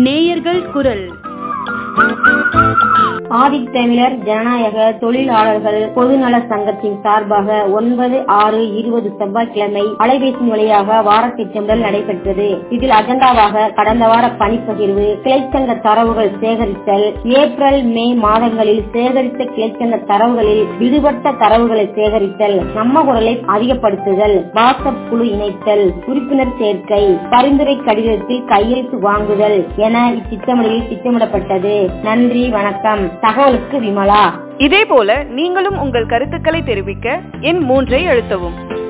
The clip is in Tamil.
நேயர்கள் குரல் ஆதித்தமிழர் ஜனநாயக தொழிலாளர்கள் பொதுநல சங்கத்தின் சார்பாக ஒன்பது ஆறு இருபது செவ்வாய்க்கிழமை அலைபேசி வழியாக வார திட்டமிடல் நடைபெற்றது இதில் அஜெண்டாவாக கடந்த வார பணிப்பகிர்வு கிளைச்சங்க தரவுகள் சேகரித்தல் ஏப்ரல் மே மாதங்களில் சேகரித்த கிளைச்சங்க தரவுகளில் விடுபட்ட தரவுகளை சேகரித்தல் நம்ம குரலை அதிகப்படுத்துதல் வாட்ஸ்அப் குழு இணைத்தல் உறுப்பினர் சேர்க்கை பரிந்துரை கடிதத்தில் கையெழுத்து வாங்குதல் என இத்திட்டமிடலில் திட்டமிடப்பட்டது நன்றி வணக்கம் தகவலுக்கு விமலா இதேபோல நீங்களும் உங்கள் கருத்துக்களை தெரிவிக்க எண் மூன்றை அழுத்தவும்